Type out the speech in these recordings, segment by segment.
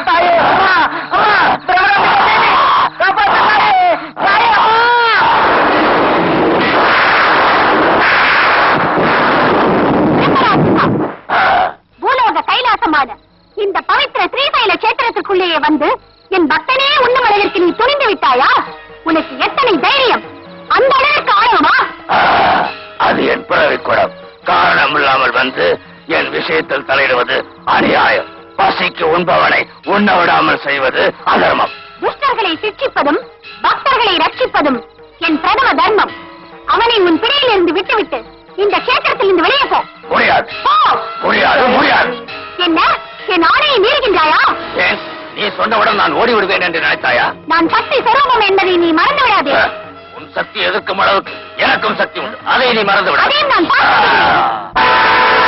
தாயே அம்மா அம்மா காப்பாத்து தாயே தாயே பூலோக கைலாசமான இந்த பவித்திர ஸ்ரீசைல கஷேத்திரத்துக்குள்ளேயே வந்து என் பக்தனே உண்ணும் அளவிற்கு நீ துணிந்து விட்டாயா உனக்கு எத்தனை தைரியம் அந்த அளவிற்கு ஆழமா அது என் பிறவி குடம் காரணம் இல்லாமல் வந்து என் விஷயத்தில் தலையிடுவது அநியாயம் பசிக்கு உண்பவனை உண்ண விடாமல் செய்வது அதர்மம் துஷ்டர்களை சிக்ஷிப்பதும் பக்தர்களை ரட்சிப்பதும் என் பிரதம தர்மம் அவனை உன் பிடியில் இருந்து விட்டுவிட்டு இந்த கஷேத்திரத்தில் இருந்து வெளியே போ முடியாது போ முடியாது முடியாது என்ன என் ஆணையை மீறுகின்றாயா ஏன் நீ சொன்னவுடன் நான் ஓடி விடுவேன் என்று நினைத்தாயா நான் சக்தி சொரூபம் என்பதை நீ மறந்து விடாதே அஹ், உன் சக்தி எதிர்க்கும் அளவுக்கு எனக்கும் சக்தி உண்டு அதை நீ மறந்து விட அதையும் நான் பார்க்கிறேன்.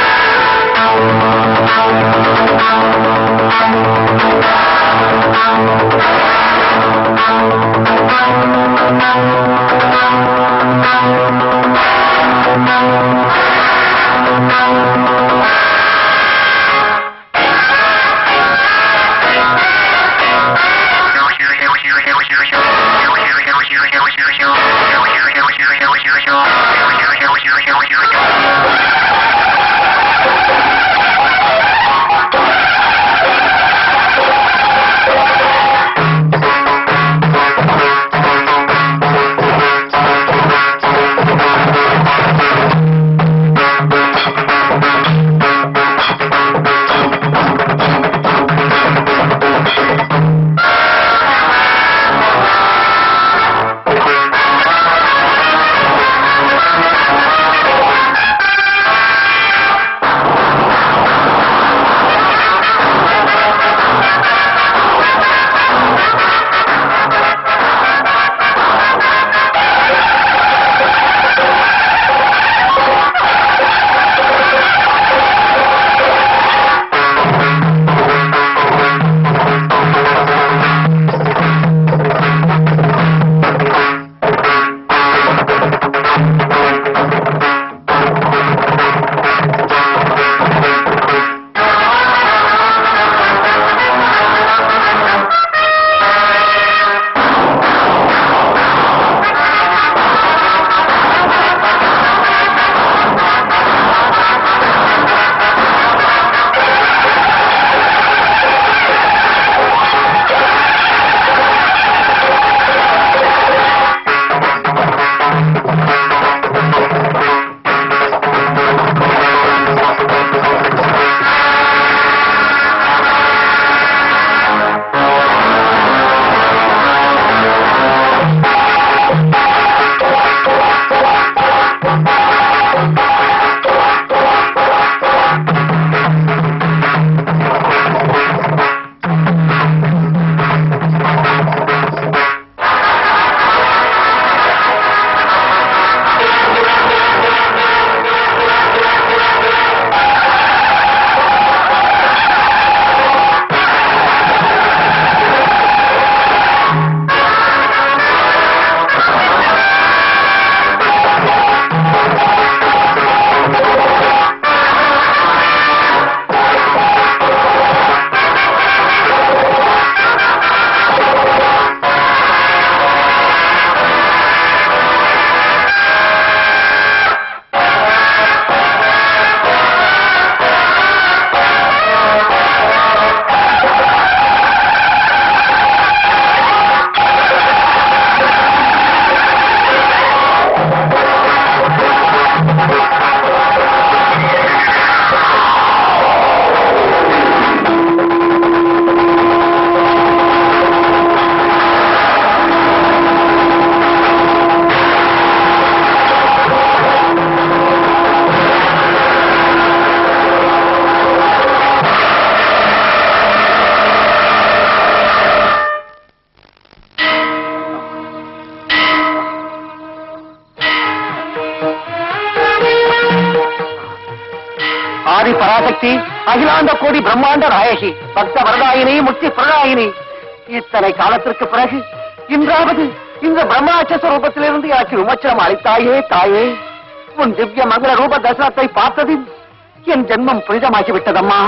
ஆதி பராசக்தி அகிலாண்ட கோடி பிரம்மாண்ட நாயகி பக்த வரதாயினி முக்தி பிரதாயினி இத்தனை காலத்திற்கு பிறகு இன்றாவது இந்த பிரம்மாட்ச ரூபத்திலிருந்து எனக்கு விமோச்சனம் அளித்தாயே தாயே உன் திவ்ய மங்கள ரூப தரிசனத்தை பார்த்ததில் என் ஜென்மம் புனிதமாகிவிட்டதம்மா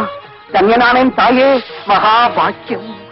தன்யனானேன் தாயே மகா பாக்கியம்